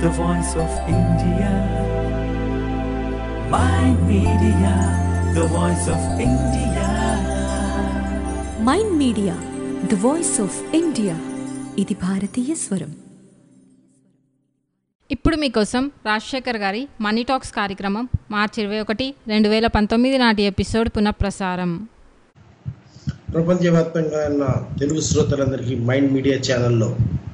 the voice of India. My media, the voice of India. Mind media the voice of India ఇది భారతీయ స్వరం ఇప్పుడు మీకోసం రాజశేఖర్ గారి మనీ టాక్స్ కార్యక్రమం మార్చి ఇరవై ఒకటి రెండు వేల పంతొమ్మిది నాటి ఎపిసోడ్ పునఃప్రసారం ప్రపంచవ్యాప్తంగా ఉన్న తెలుగు శ్రోతలందరికీ మైండ్ మీడియా ఛానల్లో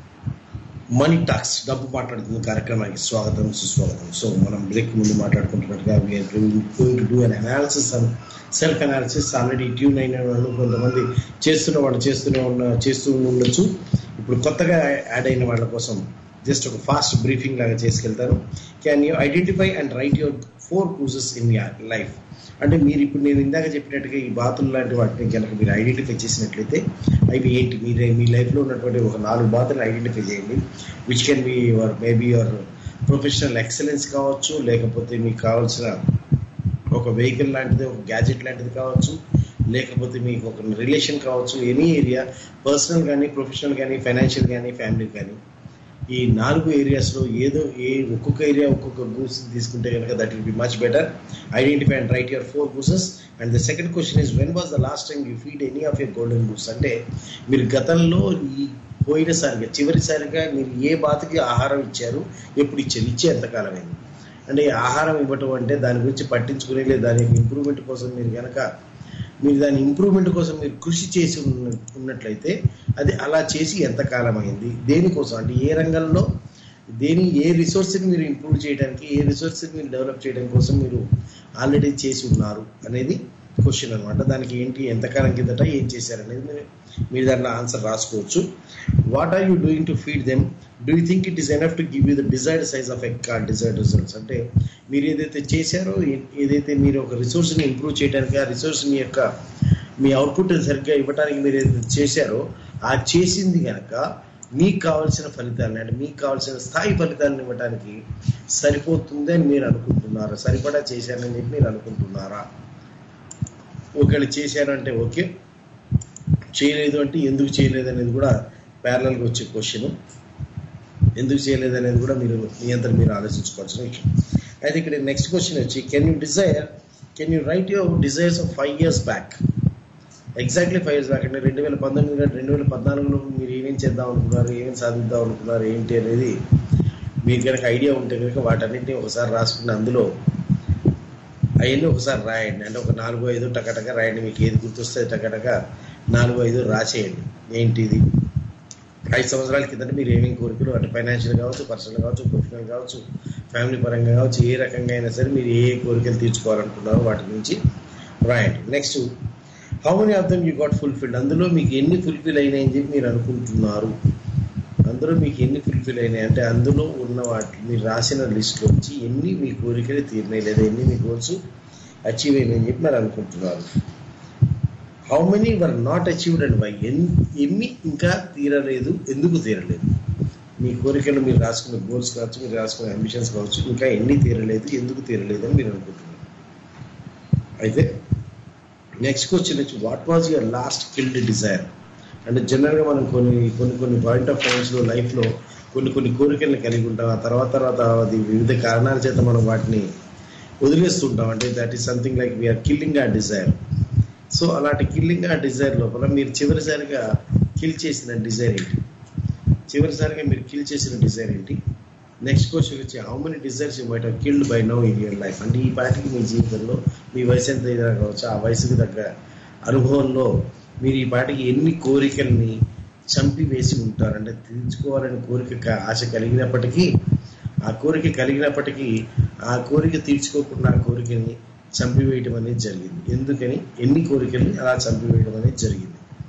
మనీ టాక్స్ డబ్బు మాట్లాడుతున్న కార్యక్రమానికి స్వాగతం సుస్వాగతం సో మనం బ్రేక్ ముందు మాట్లాడుకుంటున్నట్టుగా we're going to do an analysis and self analysis already tune అయిన వాళ్ళు కొంతమంది చేస్తున్న వాళ్ళు చేస్తూనే ఉన్న చేస్తూ ఉండొచ్చు ఇప్పుడు కొత్తగా యాడ్ అయిన వాళ్ళ కోసం జస్ట్ ఒక ఫాస్ట్ బ్రీఫింగ్ లాగా చేసుకెళ్తాను can you identify and write your four cruises in your life అంటే మీరు ఇప్పుడు నేను ఇందాక చెప్పినట్టుగా ఈ బాతులు లాంటి వాటిని కనుక మీరు ఐడెంటిఫై చేసినట్లయితే అవి ఏంటి మీరు మీ లైఫ్లో ఉన్నటువంటి ఒక నాలుగు బాతులు ఐడెంటిఫై చేయండి which can be your maybe your professional excellence కావచ్చు లేకపోతే మీకు కావాల్సిన ఒక వెహికల్ లాంటిది ఒక గ్యాజెట్ లాంటిది కావచ్చు లేకపోతే మీకు ఒక రిలేషన్ కావచ్చు ఎనీ ఏరియా పర్సనల్ కానీ ప్రొఫెషనల్ కానీ ఫైనాన్షియల్ కానీ ఫ్యామిలీ కానీ ఈ నాలుగు ఏరియాస్లో ఏదో ఏ ఒక్కొక్క ఏరియా ఒక్కొక్క గూస్ తీసుకుంటే కనుక that will be much better identify and write your four gooses and the second question is when was the last time you feed any of your golden goose అంటే మీరు గతంలో ఈ పోయినసారిగా చివరిసారిగా మీరు ఏ బాతకి ఆహారం ఇచ్చారు ఎప్పుడు ఇచ్చారు ఇచ్చే ఎంతకాలమైంది అంటే ఈ ఆహారం ఇవ్వటం అంటే దాని గురించి పట్టించుకునే లేదు దాని యొక్క ఇంప్రూవ్మెంట్ కోసం మీరు కనుక మీరు దాని ఇంప్రూవ్మెంట్ కోసం మీరు కృషి చేసి ఉన్న ఉన్నట్లయితే అది అలా చేసి ఎంతకాలం అయింది దేనికోసం అంటే ఏ రంగంలో దేని ఏ రిసోర్స్ని మీరు ఇంప్రూవ్ చేయడానికి ఏ రిసోర్స్ని మీరు డెవలప్ చేయడం కోసం మీరు ఆల్రెడీ చేసి ఉన్నారు అనేది క్వశ్చన్ అనమాట దానికి ఏంటి ఎంతకాలం కిందట ఏం చేశారనేది మీరు- మీరు దాంట్లో ఆన్సర్ రాసుకోవచ్చు what are you doing to feed them do you think it is enough to give you the desired size of egg card desired results అంటే మీరు ఏదైతే చేశారో ఏ- ఏదైతే మీరు ఒక రిసోర్స్ని ఇంప్రూవ్ చేయడానికి ఆ రిసోర్స్ మీ యొక్క మీ అవుట్పుట్ సరిగ్గా ఇవ్వడానికి మీరు ఏదైతే చేశారో ఆ చేసింది కనుక మీకు కావాల్సిన ఫలితాలను అంటే మీకు కావాల్సిన స్థాయి ఫలితాలను ఇవ్వడానికి సరిపోతుంది అని మీరు అనుకుంటున్నారా సరిపడా చేశానని చెప్పి మీరు అనుకుంటున్నారా ఒకవేళ చేశాను అంటే ఓకే చేయలేదు అంటే ఎందుకు చేయలేదు అనేది కూడా ప్యారలల్గా వచ్చే క్వశ్చన్ ఎందుకు చేయలేదు అనేది కూడా మీరు మీ అంతా మీరు ఆలోచించుకోవాల్సిన విషయం అయితే ఇక్కడ నెక్స్ట్ క్వశ్చన్ వచ్చి can you desire can you write your desires of five years back exactly five years back అంటే రెండు వేల పంతొమ్మిది కంటే రెండు వేల పద్నాలుగులో మీరు ఏమేం చేద్దాం అనుకున్నారు ఏమేమి సాధిద్దాం అనుకున్నారు ఏంటి అనేది మీకు కనుక ఐడియా ఉంటే కనుక వాటన్నింటినీ ఒకసారి రాసుకుని అందులో అవన్నీ ఒకసారి రాయండి అంటే ఒక నాలుగు ఐదు టకటక రాయండి మీకు ఏది గుర్తొస్తే టకటక నాలుగు ఐదు రాసేయండి ఏంటిది ఐదు సంవత్సరాల కిందట మీరు ఏమేమి కోరికలు అంటే ఫైనాన్షియల్ కావచ్చు పర్సనల్ కావచ్చు ప్రొఫెషనల్ కావచ్చు ఫ్యామిలీ పరంగా కావచ్చు ఏ రకంగా అయినా సరే మీరు ఏ ఏ కోరికలు తీర్చుకోవాలనుకున్నారో వాటి గురించి రాయండి next how many of them you got fulfilled అందులో మీకు ఎన్ని ఫుల్ఫిల్ అయినాయని చెప్పి మీరు అనుకుంటున్నారు అందులో మీకు ఎన్ని ఫుల్ఫిల్ అయినాయి అంటే అందులో ఉన్న వాటి మీరు రాసిన లిస్ట్లోంచి ఎన్ని మీ కోరికలు తీరినాయి లేదా ఎన్ని మీ గోల్స్ అచీవ్ అయినాయి అని చెప్పి మీరు అనుకుంటున్నారు how many were not achieved and why ఎన్ని ఇంకా తీరలేదు ఎందుకు తీరలేదు మీ కోరికలు మీరు రాసుకున్న గోల్స్ కావచ్చు మీరు రాసుకున్న అంబిషన్స్ కావచ్చు ఇంకా ఎన్ని తీరలేదు ఎందుకు తీరలేదు అని మీరు అనుకుంటున్నారు అయితే నెక్స్ట్ క్వశ్చన్ వచ్చి what was your last killed desire అంటే జనరల్గా మనం కొన్ని కొన్ని కొన్ని పాయింట్ ఆఫ్ టైమ్స్లో లైఫ్లో కొన్ని కొన్ని కోరికలను కలిగి ఉంటాం ఆ తర్వాత తర్వాత అది వివిధ కారణాల చేత మనం వాటిని వదిలేస్తుంటాం అంటే that is something like we're killing a desire so అలాంటి కిల్లింగ్ ఆ డిజైర్ లోపల మీరు చివరిసారిగా కిల్ చేసిన డిజైర్ ఏంటి చివరిసారిగా మీరు కిల్ చేసిన డిజైర్ ఏంటి నెక్స్ట్ క్వశ్చన్ వచ్చి how many desires you might killed by now in your life అంటే ఈ పాటికి మీ జీవితంలో మీ వయసు ఎంత ఏదైనా కావచ్చు ఆ వయసుకి తగ్గ అనుభవంలో మీరు ఈ పాటికి ఎన్ని కోరికల్ని చంపివేసి ఉంటారు అంటే తీర్చుకోవాలని కోరిక క- ఆశ కలిగినప్పటికీ ఆ కోరిక కలిగినప్పటికీ ఆ కోరిక తీర్చుకోకుండా ఆ కోరికని చంపివేయటం అనేది జరిగింది ఎందుకని ఎన్ని కోరికల్ని అలా చంపివేయడం అనేది జరిగింది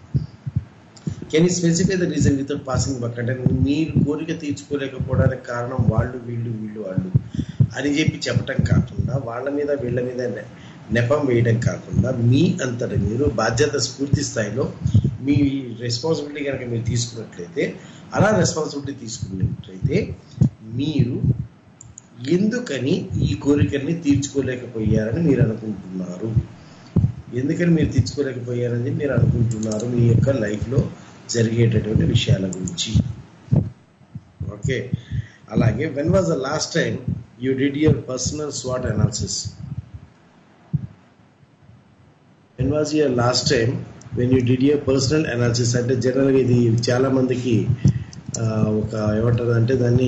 can specify the reason without passing buck అంటే మీరు కోరిక తీర్చుకోలేకపోవడానికి కారణం వాళ్ళు వీళ్ళు వీళ్ళు వాళ్ళు అని చెప్పి చెప్పటం కాకుండా వాళ్ళ మీద వీళ్ళ మీద నె- నెపం వేయడం కాకుండా మీ అంతటి మీరు బాధ్యత స్ఫూర్తి స్థాయిలో మీ రెస్పాన్సిబిలిటీ కనుక మీరు తీసుకున్నట్లయితే అలా రెస్పాన్సిబిలిటీ తీసుకున్నట్లయితే మీరు ఎందుకని ఈ కోరికల్ని తీర్చుకోలేకపోయారని మీరు అనుకుంటున్నారు ఎందుకని మీరు తీర్చుకోలేకపోయారని మీరు అనుకుంటున్నారు మీ యొక్క లైఫ్లో జరిగేటటువంటి విషయాల గురించి ఓకే అలాగే when was the last time you did your personal స్వాట్ analysis when was your last time when you did your personal analysis అంటే జనరల్గా ఇది చాలా మందికి ఆ, ఒక ఏమంటారు అంటే దాన్ని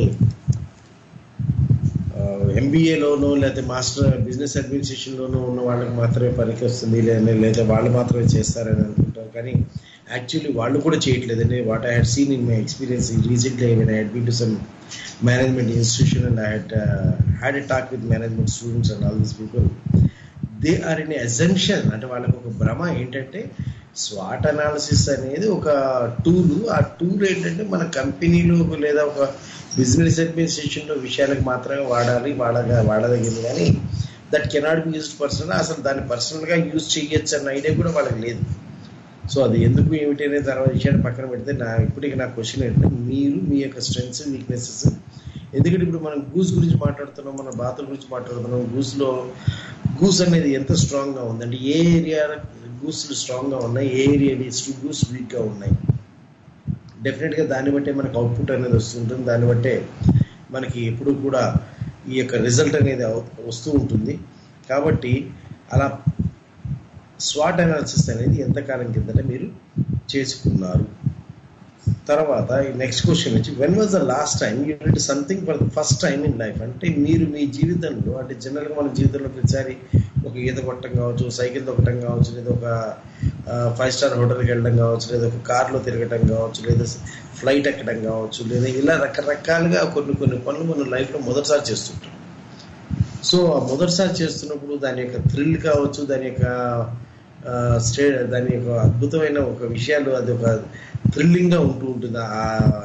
ఎంబీఏలోనో లేకపోతే మాస్టర్ బిజినెస్ అడ్మినిస్ట్రేషన్లోనో ఉన్న వాళ్ళకి మాత్రమే పనికి వస్తుంది లేదా లేదా వాళ్ళు మాత్రమే చేస్తారని అనుకుంటారు కానీ యాక్చువల్లీ వాళ్ళు కూడా చేయట్లేదండి what I had seen in my experience recently when I had been to some management institution and I had had a talk with management students and all these people they are in assumption అంటే వాళ్ళకి ఒక భ్రమ ఏంటంటే swat analysis అనేది ఒక tool ఆ tool ఏంటంటే మన కంపెనీలో లేదా ఒక బిజినెస్ అడ్మినిస్ట్రేషన్లో విషయాలకు మాత్రమే వాడాలి వాడగా వాడదగింది కానీ that cannot be used personal అసలు దాన్ని పర్సనల్గా యూజ్ చేయొచ్చు అన్న ఐడియా కూడా వాళ్ళకి లేదు సో అది ఎందుకు ఏమిటి అనే తర్వాత విషయాన్ని పక్కన పెడితే నా ఇప్పటికి నా క్వశ్చన్ ఏంటంటే మీరు మీ యొక్క స్ట్రెంగ్స్ వీక్నెసెస్ ఎందుకంటే ఇప్పుడు మనం గూస్ గురించి మాట్లాడుతున్నాం మన బాతుల గురించి మాట్లాడుతున్నాం గూస్లో గూస్ అనేది ఎంత స్ట్రాంగ్గా ఉంది అంటే ఏ ఏరియా గూస్లు స్ట్రాంగ్గా ఉన్నాయి ఏ ఏరియా గూస్ వీక్గా ఉన్నాయి డెఫినెట్గా దాన్ని బట్టే మనకు అవుట్పుట్ అనేది వస్తుంటుంది దాన్ని బట్టే మనకి ఎప్పుడు కూడా ఈ యొక్క రిజల్ట్ అనేది అవ- వస్తూ ఉంటుంది కాబట్టి అలా స్వాట్ అనాలిసిస్ అనేది ఎంతకాలం కిందట మీరు చేసుకున్నారు తర్వాత నెక్స్ట్ క్వశ్చన్ వచ్చి when was the last time you did something for the first time in life అంటే మీరు మీ జీవితంలో అంటే జనరల్గా మన జీవితంలో ప్రతిసారి ఒక ఈత కొట్టడం కావచ్చు సైకిల్ తొక్కటం కావచ్చు లేదా ఒక ఫైవ్ స్టార్ హోటల్కి వెళ్ళడం కావచ్చు లేదా ఒక కార్లో తిరగటం కావచ్చు లేదా ఫ్లైట్ ఎక్కడం కావచ్చు లేదా ఇలా రకరకాలుగా కొన్ని కొన్ని పనులు మన లైఫ్లో మొదటిసారి చేస్తుంటాం సో ఆ మొదటిసారి చేస్తున్నప్పుడు దాని యొక్క థ్రిల్ కావచ్చు దాని యొక్క ఆ, స్టే దాని యొక్క అద్భుతమైన ఒక విషయాలు అది ఒక థ్రిల్లింగ్ గా ఉంటూ ఉంటుంది uh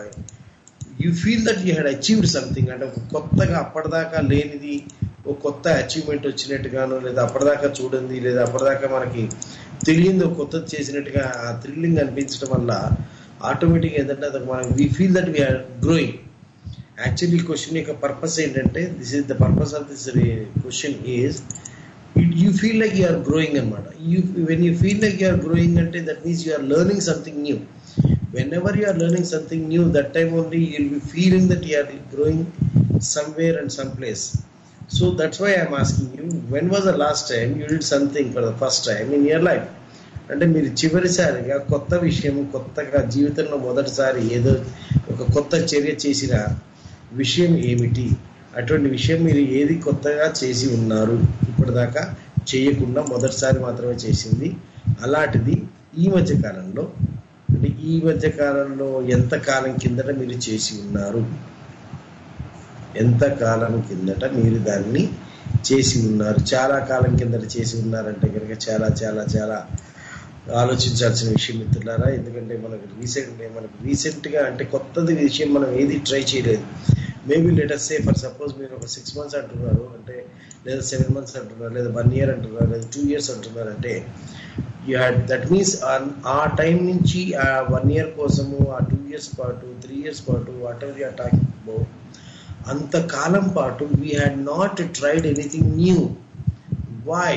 you feel that you had achieved something అంటే ఒక కొత్తగా అప్పటిదాకా లేనిది ఒక కొత్త అచీవ్మెంట్ వచ్చినట్టుగాను లేదా అప్పటిదాకా చూడండి లేదా అప్పటిదాకా మనకి తెలియంది ఒక కొత్తది చేసినట్టుగా ఆ థ్రిల్లింగ్ అనిపించడం వల్ల ఆటోమేటిక్ ఏంటంటే అది మనం we feel that we are growing actually question యొక్క పర్పస్ ఏంటంటే this is the purpose of this question is it you feel like you are growing అనమాట you when you feel like you are growing అంటే that means you are learning something new whenever you are learning something new that time only you will be feeling that you are growing somewhere and some place so that's why I'm asking you when was the last time you did something for the first time in your life అంటే మీరు చివరిసారిగా కొత్త విషయం కొత్తగా జీవితంలో మొదటిసారి ఏదో ఒక కొత్త చర్య చేసిన విషయం ఏమిటి అటువంటి విషయం మీరు ఏది కొత్తగా చేసి ఉన్నారు ఇప్పటిదాకా చేయకుండా మొదటిసారి మాత్రమే చేసింది అలాంటిది ఈ మధ్య కాలంలో అంటే ఈ మధ్య కాలంలో ఎంత కాలం కిందట మీరు చేసి ఉన్నారు ఎంత కాలం కిందట మీరు దాన్ని చేసి ఉన్నారు చాలా కాలం కిందట చేసి ఉన్నారంటే కనుక చాలా చాలా చాలా ఆలోచించాల్సిన విషయం మిత్రులారా ఎందుకంటే మనకు రీసెంట్ మనకు రీసెంట్గా అంటే కొత్తది విషయం మనం ఏది ట్రై చేయలేదు maybe later say for suppose మీరు ఒక సిక్స్ మంత్స్ అంటున్నారు అంటే లేదా సెవెన్ మంత్స్ అంటున్నారు లేదా వన్ ఇయర్ అంటున్నారు లేదా టూ ఇయర్స్ అంటున్నారు అంటే యూ హ్యాడ్ దట్ మీన్స్ ఆ టైం నుంచి ఆ వన్ ఇయర్ కోసము ఆ టూ ఇయర్స్ పాటు త్రీ ఇయర్స్ పాటు whatever you're talking about అంతకాలం పాటు we had not tried anything new why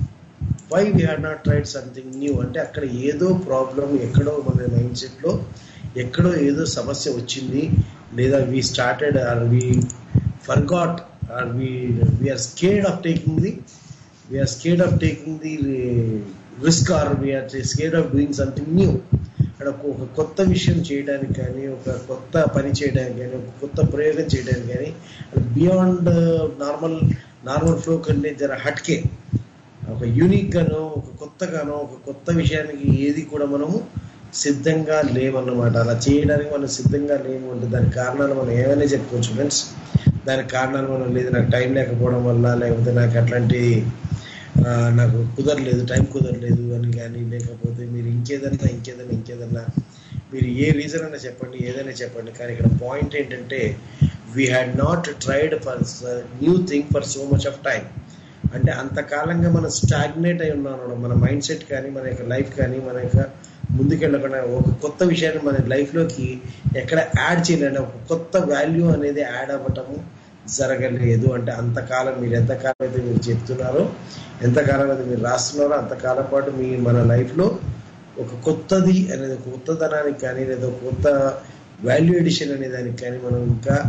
why we had not tried something new అంటే అక్కడ ఏదో ప్రాబ్లం ఎక్కడో మన మైండ్ సెట్లో ఎక్కడో ఏదో సమస్య వచ్చింది లేదా we started or we forgot or we we are scared of taking the we are scared of taking the risk or we are scared of doing something new అక్కడ ఒక- ఒక కొత్త విషయం చేయడానికి కానీ ఒక కొత్త పని చేయడానికి కానీ ఒక కొత్త ప్రయోగం చేయడానికి కానీ బియాండ్ నార్మల్ నార్మల్ ఫ్లో కంటే జర హట్కే ఒక యూనిక్ గానో ఒక కొత్తగానో ఒక కొత్త విషయానికి ఏది కూడా మనము సిద్ధంగా లేవన్నమాట అలా చేయడానికి మనం సిద్ధంగా లేము అంటే దానికి కారణాలు మనం ఏమైనా చెప్పుకోవచ్చు ఫ్రెండ్స్ దానికి కారణాలు మనం లేదు నాకు టైం లేకపోవడం వల్ల లేకపోతే నాకు అట్లాంటి ఆ, నాకు కుదరలేదు టైం కుదరలేదు అని కానీ లేకపోతే మీరు ఇంకేదన్నా ఇంకేదన్నా ఇంకేదన్నా మీరు ఏ రీజన్ అయినా చెప్పండి ఏదైనా చెప్పండి కానీ ఇక్కడ పాయింట్ ఏంటంటే we had not tried for new thing for so much of time అంటే అంతకాలంగా మనం స్టాగ్నేట్ అయి ఉన్నాం మన మైండ్ సెట్ కానీ మన యొక్క లైఫ్ కానీ మన యొక్క ముందుకెళ్ళకుండా ఒక కొత్త విషయాన్ని మన లైఫ్లోకి ఎక్కడ యాడ్ చేయలేని ఒక కొత్త వాల్యూ అనేది యాడ్ అవ్వటము జరగలేదు అంటే అంతకాలం మీరు ఎంతకాలం అయితే మీరు చెప్తున్నారో ఎంతకాలం అయితే మీరు రాస్తున్నారో అంతకాలం పాటు మీ మన లైఫ్లో ఒక కొత్తది అనేది ఒక కొత్తదనానికి కానీ లేదా ఒక కొత్త వాల్యూ ఎడిషన్ అనే దానికి కానీ మనం ఇంకా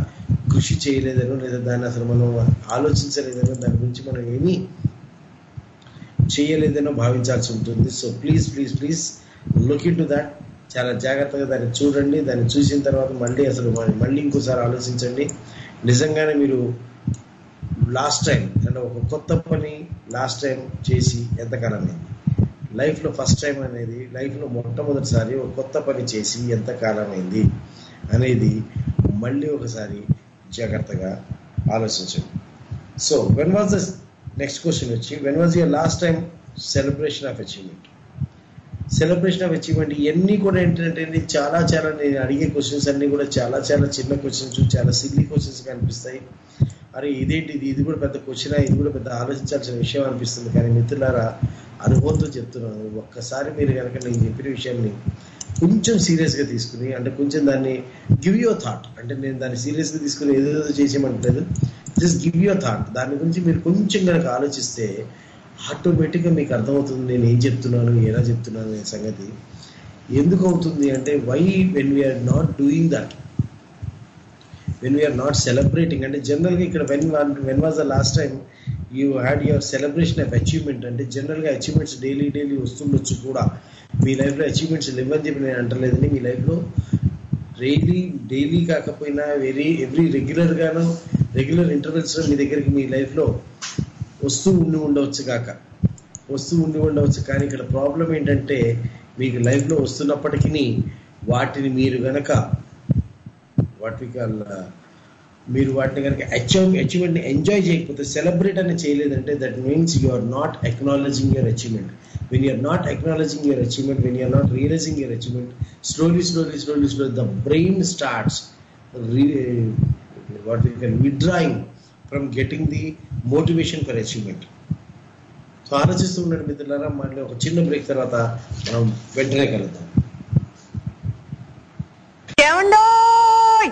కృషి చేయలేదనో లేదా దాన్ని అసలు మనం ఆలోచించలేదనో దాని గురించి మనం ఏమీ చేయలేదనో భావించాల్సి ఉంటుంది so please please please look into that చాలా జాగ్రత్తగా దాన్ని చూడండి దాన్ని చూసిన తర్వాత మళ్ళీ అసలు మ- మళ్ళీ ఇంకోసారి ఆలోచించండి నిజంగానే మీరు లాస్ట్ టైం అంటే ఒక కొత్త పని లాస్ట్ టైం చేసి ఎంతకాలం అయింది లైఫ్లో ఫస్ట్ టైం అనేది లైఫ్లో మొట్టమొదటిసారి ఒక కొత్త పని చేసి ఎంత కాలం అయింది అనేది మళ్ళీ ఒకసారి జాగ్రత్తగా ఆలోచించండి so when was the next question వచ్చి when was your last time celebration of achievement celebration of achievement ఇవన్నీ కూడా ఏంటంటే నేను చాలా చాలా నేను అడిగే క్వశ్చన్స్ అన్నీ కూడా చాలా చాలా చిన్న క్వశ్చన్స్ చాలా సిల్లీ క్వశ్చన్స్ కనిపిస్తాయి అరే ఇదేంటి ఇది ఇది కూడా పెద్ద క్వశ్చన్ ఇది కూడా పెద్ద ఆలోచించాల్సిన విషయం అనిపిస్తుంది కానీ మిత్రులారా అనుభవంతో చెప్తున్నాను ఒక్కసారి మీరు కనుక నేను చెప్పిన విషయాన్ని కొంచెం సీరియస్గా తీసుకుని అంటే కొంచెం దాన్ని గివ్ యువర్ థాట్ అంటే నేను దాన్ని సీరియస్గా తీసుకుని ఏదేదో చేసేయమంటలేదు జస్ట్ గివ్ యువర్ థాట్ దాని గురించి మీరు కొంచెం కనుక ఆలోచిస్తే ఆటోమేటిక్గా మీకు అర్థమవుతుంది నేను ఏం చెప్తున్నాను ఎలా చెప్తున్నాను అనే సంగతి ఎందుకు అవుతుంది అంటే why when we are not doing that when we are not celebrating అంటే జనరల్గా ఇక్కడ when when was the last time you had your celebration of achievement అంటే జనరల్గా అచీవ్మెంట్స్ డైలీ డైలీ వస్తుండొచ్చు కూడా మీ లైఫ్లో అచీవ్మెంట్స్ లేవని చెప్పి నేను అంటలేదని మీ లైఫ్లో డైలీ డైలీ కాకపోయినా వెరీ ఎవ్రీ రెగ్యులర్గాను రెగ్యులర్ ఇంటర్వెల్స్లో మీ దగ్గరికి మీ లైఫ్లో వస్తూ ఉండి ఉండవచ్చు కాక వస్తూ ఉండి ఉండవచ్చు కానీ ఇక్కడ ప్రాబ్లం ఏంటంటే మీకు లైఫ్లో వస్తున్నప్పటికీ వాటిని మీరు గనక వాట్ వి కాల్ మీరు వాటిని కనుక అచీవ్ అచీవ్మెంట్ని ఎంజాయ్ చేయకపోతే సెలబ్రేట్ అని చేయలేదంటే that means you are not acknowledging your achievement when you're not acknowledging your achievement when you're not realizing your achievement slowly slowly slowly slow the brain starts what you can withdrawing from getting the motivation for achievement so ఆలోచిస్తూ ఉండండి మిత్రులారా మళ్ళీ ఒక చిన్న break తర్వాత మనం వెంటనే కలుద్దాం ఏమండోయ్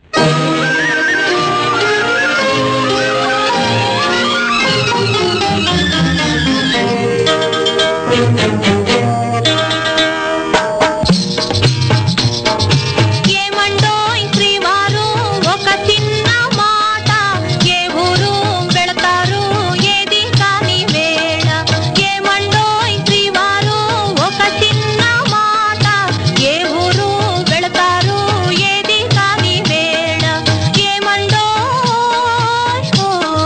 ఏమండోయ్ శ్రీవారు ఒక చిన్న మాట ఏ ఊరు వెళతారు ఏది కాని వేళ ఏమండోయ్ శ్రీవారు ఒక చిన్న మాట ఏ ఊరు వెళతారు ఏది కాని వేళ ఏమండోయ్ ఓ.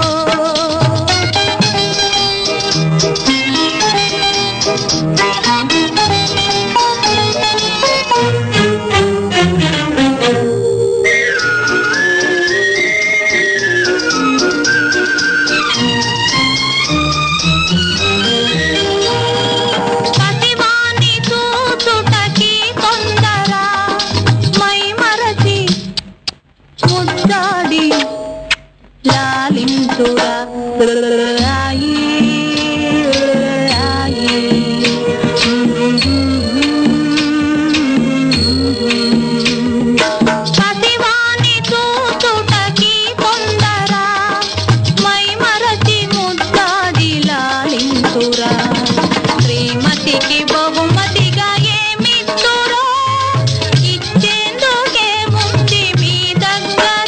పసివాని చూచుటకి తొందర మై మరచి ముద్దాడి లాలించురా రాయి, రాయి. పసివాని చూచుటకి తొందర మై మరచి ముద్దాడి లాలించురా శ్రీమతికి బహుమతిగా ఏమిస్తురో ఇచ్చేందుకే ముందు మీ దగ్గర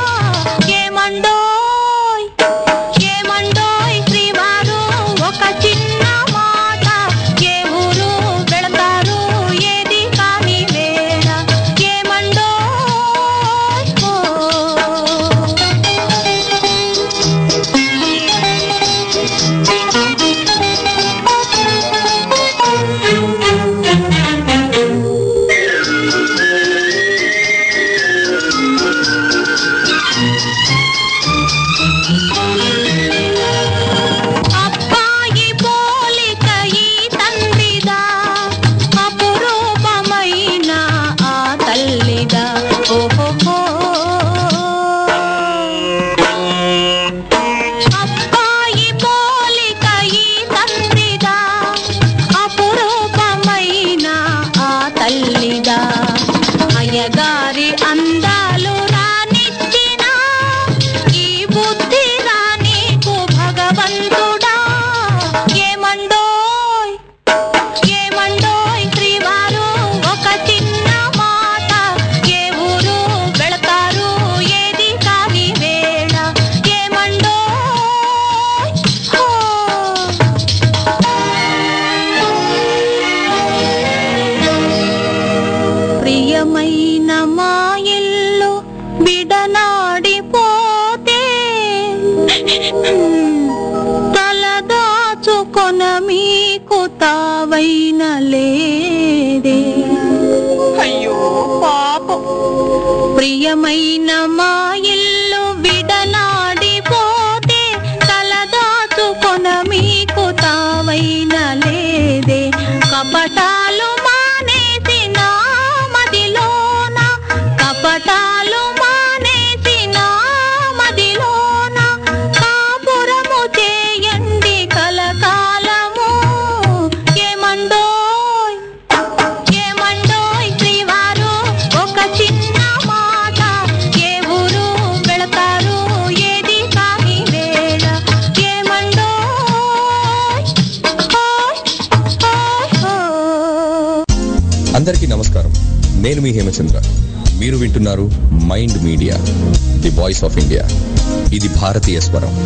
ఏమండోయ్ ఏమండోయ్ శ్రీవారు ఒక చిన్న మాట ఏ ఊరు వెళతారు ఏది కాని వేళ ఏమండోయ్ ఓ. అబ్బాయి పోలిక ఈ తండ్రిదా అపురూపమైన ఆ తల్లిదా ఓహో అబ్బాయి పోలిక ఈ తండ్రిదా అపురూపమైన ఆ తల్లిదా అయ్యగారి అందాలు రానిచ్చిన ఈ బుద్ధి రానీకు భగవంతుడా ఏమండోయ్ ఏమండోయ్ శ్రీవారు ఒక చిన్న మాట ఏ ఊరు వెళతారు ఏది కాని తలదాచుకొన మీకు తావైన లేదే అయ్యో పాపం ప్రియమైన మా ఇల్లు విడనాడిపోతే తలదాచుకొన మీకు తావైన లేదే కపటాలు మానేసి నా మదిలోన కపటాలు మానేసి నా మదిలోన కాపురము చేయండి కలకాలము ఏమండోయ్ ఏమండోయ్ శ్రీవారు ఒక చిన్న మాట ఏ ఊరు వెళతారు ఏది కాని వేళ ఏమండోయ్ ఓయ్, ఓయ్, ఓయ్. అందరికీ నమస్కారం నేను మీ హేమచంద్ర మీరు వింటున్నారు Mind media the voice of India ఇది భారతీయ స్వరం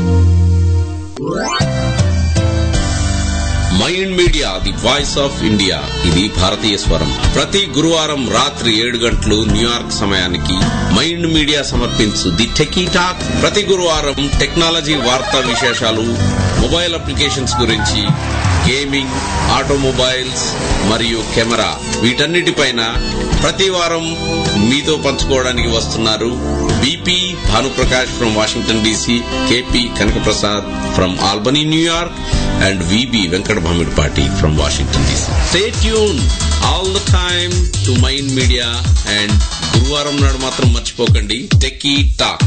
Mind media the voice of India ఇది భారతీయ స్వరం ప్రతి గురువారం రాత్రి ఏడు గంటలు న్యూయార్క్ సమయానికి మైండ్ మీడియా సమర్పించు ది టెకీ టాక్ ప్రతి గురువారం టెక్నాలజీ వార్తా విశేషాలు మొబైల్ అప్లికేషన్స్ గురించి గేమింగ్ ఆటోమొబైల్స్ మరియు కెమెరా వీటన్నిటిపైన ప్రతి వారం మీతో పంచుకోవడానికి వస్తున్నారు BP Bhanuprakash from Washington DC KP Kanakaprasad from Albany New York and VB Venkat Bhamidpati from Washington DC. Stay tuned all the time to Mind Media and గురువారం నాడు మాత్రం మర్చిపోకండి టెక్కీ టాక్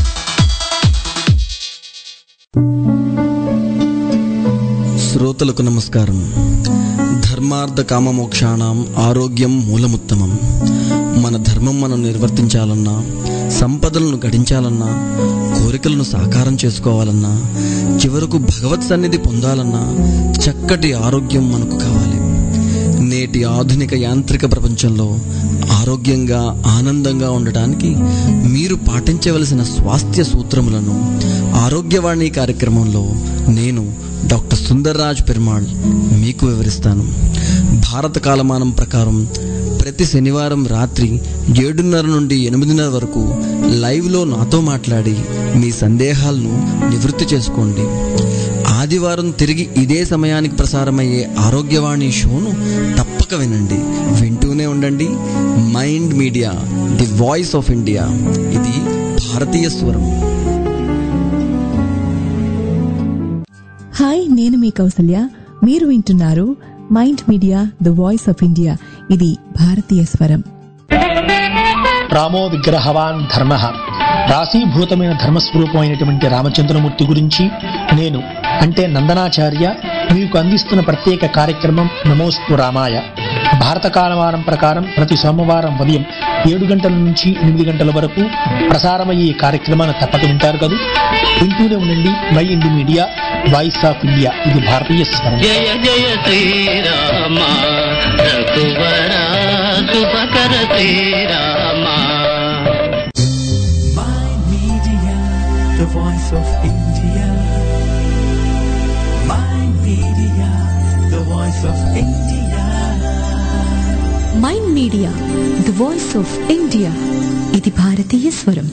శ్రోతలకు నమస్కారం ధర్మార్థ కామమోక్షాణం ఆరోగ్యం మూలముత్తమం మన ధర్మం మనం నిర్వర్తించాలన్నా సంపదలను గడించాలన్నా కోరికలను సాకారం చేసుకోవాలన్నా చివరకు భగవత్ సన్నిధి పొందాలన్నా చక్కటి ఆరోగ్యం మనకు కావాలి నేటి ఆధునిక యాంత్రిక ప్రపంచంలో ఆరోగ్యంగా ఆనందంగా ఉండటానికి మీరు పాటించవలసిన స్వాస్థ్య సూత్రములను ఆరోగ్యవాణి కార్యక్రమంలో నేను డాక్టర్ సుందర్రాజ్ పెరుమాళ్ మీకు వివరిస్తాను భారత కాలమానం ప్రకారం ప్రతి శనివారం రాత్రి ఏడున్నర నుండి ఎనిమిదిన్నర వరకు లైవ్లో నాతో మాట్లాడి మీ సందేహాలను నివృత్తి చేసుకోండి ఆదివారం తిరిగి ఇదే సమయానికి ప్రసారమయ్యే ఆరోగ్యవాణి షోను తప్పక వినండి వింటూనే ఉండండి Mind media the voice of India ఇది భారతీయ స్వరం హాయ్ నేను మీ కౌసల్య మీరు వింటున్నారు Mind media the voice of India ఇది భారతీయ స్వరం రామో విగ్రహవాన్ ధర్మ రాశీభూతమైన ధర్మస్వరూపమైనటువంటి రామచంద్రమూర్తి గురించి నేను అంటే నందనాచార్య మీకు అందిస్తున్న ప్రత్యేక కార్యక్రమం నమోస్తు రామాయ భారత కాలమానం ప్రకారం ప్రతి సోమవారం ఉదయం ఏడు గంటల నుంచి ఎనిమిది గంటల వరకు ప్రసారమయ్యే ఈ కార్యక్రమాన్ని తప్పక వింటారు కదా వింటూనే ఉండండి Mind Media voice of India ఇది భారతీయ స్వరం జయ జయ శ్రీరామ రఘువర శుభకర Srirama Mind Media, the voice of India. Mind Media, the voice of India. Mind media the voice of India ఇది భారతీయ స్వరం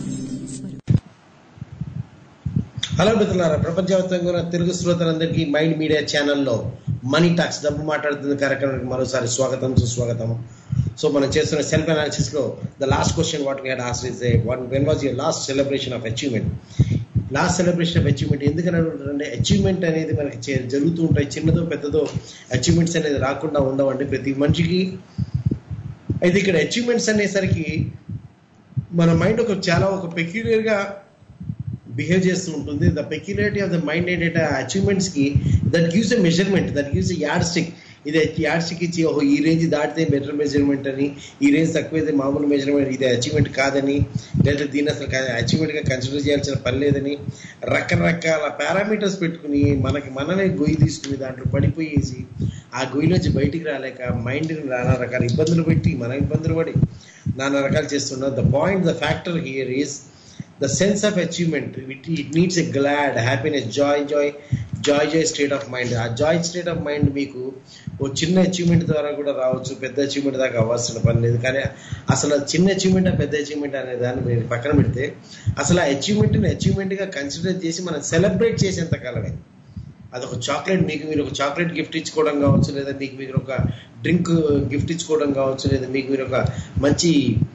హలో మిత్రులారా ప్రపంచవ్యాప్తంగా ఉన్న తెలుగు శ్రోతలందరికీ మైండ్ మీడియా ఛానల్లో మనీ టాక్స్ డబ్బు మాట్లాడుతున్న కార్యక్రమానికి మరోసారి స్వాగతం సుస్వాగతం సో మనం చేస్తున్న సెల్ఫ్ అనాలిసిస్ లో the last question what we had as is one when was your last celebration of achievement last celebration of achievement ఎందుకని అడుగుతారంటే అచీవ్మెంట్ అనేది మనకి చే- జరుగుతూ ఉంటాయి చిన్నదో పెద్దదో అచీవ్మెంట్స్ అనేది రాకుండా ఉండవండి ప్రతి మనిషికి అయితే ఇక్కడ అచీవ్మెంట్స్ అనేసరికి మన మైండ్ ఒక చాలా ఒక peculiar గా బిహేవ్ చేస్తూ ఉంటుంది the peculiarity of the mind ఏంటంటే అచీవ్మెంట్స్ కి that gives a measurement that gives a yardstick ఇది యాడ్ స్టిక్ ఇచ్చి ఓహో ఈ రేంజ్ దాటితే బెటర్ మెజర్మెంట్ అని ఈ రేంజ్ తక్కువైతే మామూలు మెజర్మెంట్ ఇది అచీవ్మెంట్ కాదని లేదా దీన్ని అసలు అచీవ్మెంట్ గా కన్సిడర్ చేయాల్సిన పని లేదని రకరకాల పారామీటర్స్ పెట్టుకుని మనకి మనమే గొయ్యి తీసుకుని దాంట్లో పడిపోయేసి ఆ గొయ్యిలోంచి బయటికి రాలేక మైండ్ నానా రకాల ఇబ్బందులు పెట్టి మన ఇబ్బందులు పడి నానా రకాలు చేస్తున్నారు the point the factor here is the sense of achievement it, it needs a glad happiness joy joy joy joy state of mind ఆ జాయ్ స్టేట్ ఆఫ్ మైండ్ మీకు ఓ చిన్న అచీవ్మెంట్ ద్వారా కూడా రావచ్చు పెద్ద అచీవ్మెంట్ దాకా అవ్వాల్సిన పని లేదు కానీ అసలు ఆ చిన్న అచీవ్మెంట్ పెద్ద అచీవ్మెంట్ అనే దాన్ని మీరు పక్కన పెడితే అసలు ఆ అచీవ్మెంట్ని అచీవ్మెంట్గా కన్సిడర్ చేసి మనం సెలబ్రేట్ చేసేంత కాలమే అదొక చాక్లెట్ మీకు మీరు ఒక చాక్లెట్ గిఫ్ట్ ఇచ్చుకోవడం కావచ్చు లేదా మీకు మీరు ఒక డ్రింక్ గిఫ్ట్ ఇచ్చుకోవడం కావచ్చు లేదా మీకు మీరు ఒక మంచి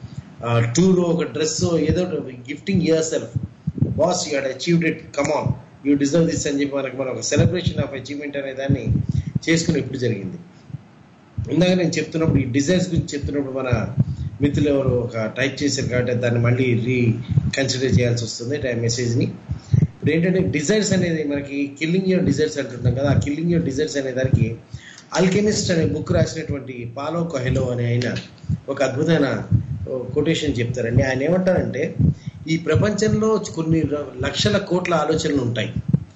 టూర్ ఒక డ్రెస్ ఏదో gifting yourself boss you had achieved it come on you deserve this అని చెప్పి మనకి మనం ఒక సెలబ్రేషన్ ఆఫ్ అచీవ్మెంట్ అనే దాన్ని చేసుకుని ఇప్పుడు జరిగింది ఇందాక నేను చెప్తున్నప్పుడు ఈ డిజైర్స్ గురించి చెప్తున్నప్పుడు మన మిత్రులు ఎవరు ఒక టైప్ చేశారు కాబట్టి దాన్ని మళ్ళీ రీ కన్సిడర్ చేయాల్సి వస్తుంది టైం మెసేజ్ని ఇప్పుడు ఏంటంటే డిజైర్స్ అనేది మనకి కిల్లింగ్ యువర్ డిజైర్స్ అంటుంటాం కదా ఆ కిల్లింగ్ యువర్ డిజైర్స్ అనే దానికి ఆల్కెమిస్ట్ అనే బుక్ రాసినటువంటి పాలో కొహెలో అనే ఆయన ఒక అద్భుతమైన కొటేషన్ చెప్తారండి ఆయన ఏమంటారంటే ఈ ప్రపంచంలో కొన్ని ర- లక్షల కోట్ల ఆలోచనలు ఉంటాయి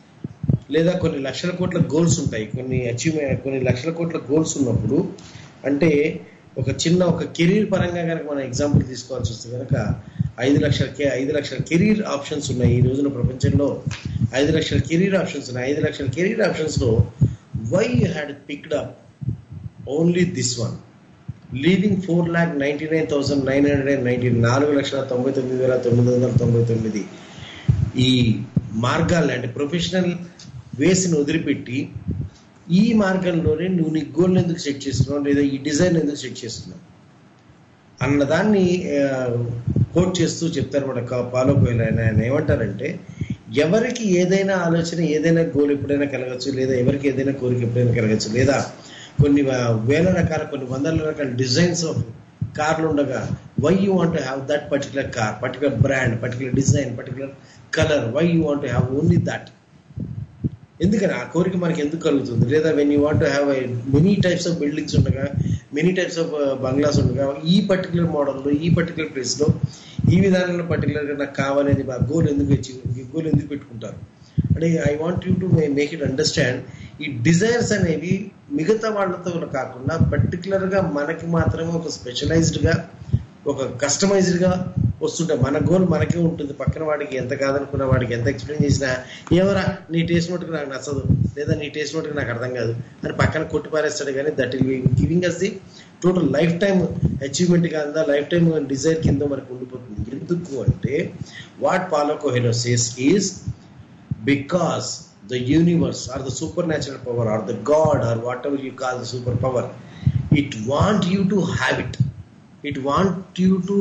లేదా కొన్ని లక్షల కోట్ల గోల్స్ ఉంటాయి కొన్ని అచీవ్మెంట్ కొన్ని లక్షల కోట్ల గోల్స్ ఉన్నప్పుడు అంటే ఒక చిన్న ఒక కెరీర్ పరంగా కనుక మనం ఎగ్జాంపుల్ తీసుకోవాల్సి వస్తే కనుక ఐదు లక్షల కే ఐదు లక్షల కెరీర్ ఆప్షన్స్ ఉన్నాయి ఈ రోజున ప్రపంచంలో ఐదు లక్షల కెరీర్ ఆప్షన్స్ ఉన్నాయి ఐదు లక్షల కెరీర్ ఆప్షన్స్లో why you had picked up only this one leaving four lakh ninety nine thousand nine hundred and ninety నాలుగు లక్షల తొంభై తొమ్మిది వేల తొమ్మిది వందల తొంభై తొమ్మిది ఈ మార్గాల్ని అంటే ప్రొఫెషనల్ వేస్ని వదిలిపెట్టి ఈ మార్గంలోనే నువ్వు నీ గోల్ ఎందుకు సెట్ చేస్తున్నావు లేదా ఈ డిజైన్ ఎందుకు సెట్ చేస్తున్నావు అన్నదాన్ని కోట్ చేస్తూ చెప్తారు మన పాలో కోయిల్ ఆయన ఆయన ఏమంటారంటే ఎవరికి ఏదైనా ఆలోచన ఏదైనా గోల్ ఎప్పుడైనా కలగచ్చు లేదా ఎవరికి ఏదైనా కోరిక ఎప్పుడైనా కలగచ్చు లేదా కొన్ని వ- వేల రకాల కొన్ని వందల రకాల డిజైన్స్ ఆఫ్ కార్లు ఉండగా why you want have that particular car particular brand particular design particular colour why you want have only that ఎందుకని ఆ కోరిక మనకి ఎందుకు కలుగుతుంది లేదా when you want have many types of buildings ఉండగా మెనీ టైప్స్ ఆఫ్ బంగ్లాస్ ఉండగా ఈ పర్టికులర్ మోడల్లో ఈ పర్టికులర్ ప్లేస్లో ఈ విధానంలో పర్టికులర్గా నాకు కావాలనేది ఆ గోల్ ఎందుకు అచీవ్ గోల్ ఎందుకు పెట్టుకుంటారు అంటే I want you to make it understand ఈ డిజైర్స్ అనేవి మిగతా వాళ్ళతో కాకుండా పర్టికులర్గా మనకి మాత్రమే ఒక స్పెషలైజ్డ్గా ఒక కస్టమైజ్డ్గా వస్తుంటాయి మన గోల్ మనకే ఉంటుంది పక్కన వాడికి ఎంత కాదనుకున్న వాడికి ఎంత ఎక్స్ప్లెయిన్ చేసినా ఏమరా నీ టేస్ట్ మటుకు నాకు నచ్చదు లేదా నీ టేస్ట్ మటుకు నాకు అర్థం కాదు అని పక్కన కొట్టి పారేస్తాడు కానీ that will giving us the total lifetime achievement కింద లైఫ్ టైం డిజైర్ కింద మనకు ఉండిపోతుంది ఎందుకు అంటే what Paulo Coelho says is because the universe or the supernatural power or the god or whatever you call the superpower it want you to have it it want you to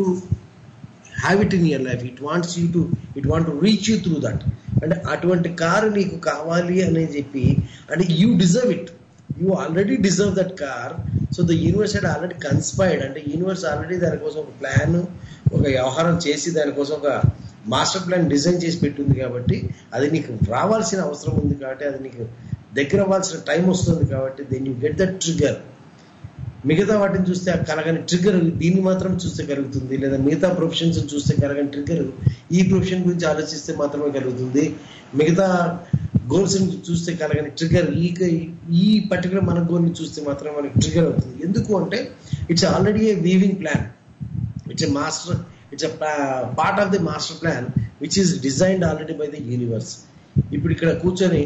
have it in your life it wants you to it want to reach you through that అంటే అటువంటి car నీకు కావాలి అని చెప్పి అంటే you deserve it you already deserve that car so the universe had already conspired అంటే universe already దానికోసం ఒక ప్లాన్ ఒక వ్యవహారం చేసి దానికోసం ఒక మాస్టర్ ప్లాన్ డిజైన్ చేసి పెట్టింది కాబట్టి అది నీకు రావాల్సిన అవసరం ఉంది కాబట్టి అది నీకు దగ్గర అవ్వాల్సిన టైం వస్తుంది కాబట్టి then you get that trigger మిగతా వాటిని చూస్తే ఆ కలగని ట్రిగర్ దీన్ని మాత్రం చూస్తే కలుగుతుంది లేదా మిగతా ప్రొఫెషన్స్ చూస్తే కలగని ట్రిగర్ ఈ ప్రొఫెషన్ గురించి ఆలోచిస్తే మాత్రమే కలుగుతుంది మిగతా గోల్స్ చూస్తే కలగని ట్రిగర్ ఈ ఈ పర్టికులర్ మన గోల్ని చూస్తే మాత్రం మనకి ట్రిగర్ అవుతుంది ఎందుకు అంటే it's already a weaving plan it's a master it's a part of the master plan which is designed already by the universe ఇప్పుడు ఇక్కడ కూర్చొని